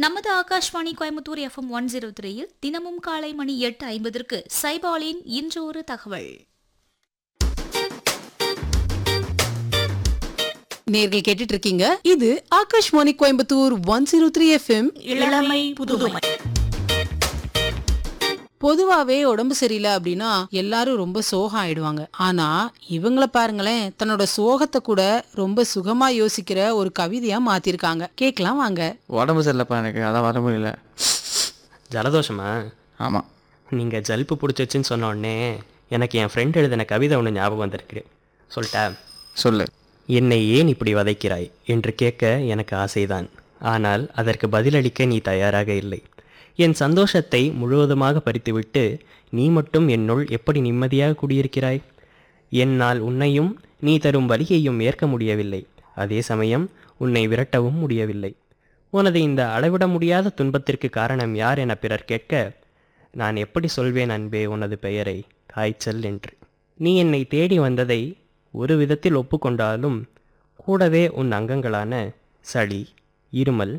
நமது Akashvani Coimbatore FM one zero த்ரீயில் தினமும் காலை மணி எட்டு ஐம்பதற்கு சைபாலின் இன்று ஒரு தகவல் நேர்கள் கேட்டுட்டு இருக்கீங்க இது Akashvani Coimbatore one zero three FM இளமை புதுமை பொதுவாவே உடம்பு சரியில்லை அப்படின்னா எல்லாரும் ரொம்ப சோகம் ஆயிடுவாங்க ஆனா இவங்கள பாருங்களேன் தன்னோட சோகத்தை கூட ரொம்ப சுகமா யோசிக்கிற ஒரு கவிதையா மாத்திருக்காங்க கேக்கலாம் வாங்க உடம்பு சரியில்லைப்பா எனக்கு அதான் வர முடியல ஜலதோஷமா ஆமாம் நீங்கள் ஜலுப்பு பிடிச்சிச்சின்னு சொன்ன உடனே எனக்கு என் ஃப்ரெண்ட் எழுதின கவிதை ஒன்று ஞாபகம் வந்திருக்கு சொல்லிட்டா சொல்லு என்னை ஏன் இப்படி வதைக்கிறாய் என்று கேட்க எனக்கு ஆசைதான் ஆனால் அதற்கு பதிலளிக்க நீ தயாராக இல்லை என் சந்தோஷத்தை முழுவதுமாக பறித்துவிட்டு நீ மட்டும் என்னுள் எப்படி நிம்மதியாக குடியிருக்கிறாய் என்னால் உன்னையும் நீ தரும் வலியையும் ஏற்க முடியவில்லை அதே சமயம் உன்னை விரட்டவும் முடியவில்லை உனது இந்த அளவிட முடியாத துன்பத்திற்கு காரணம் யார் என பிறர் கேட்க நான் எப்படி சொல்வேன் அன்பே உனது பெயரை காய்ச்சல் என்று நீ என்னை தேடி வந்ததை ஒரு விதத்தில் ஒப்புக்கொண்டாலும் கூடவே உன் அங்கங்களான சளி இருமல்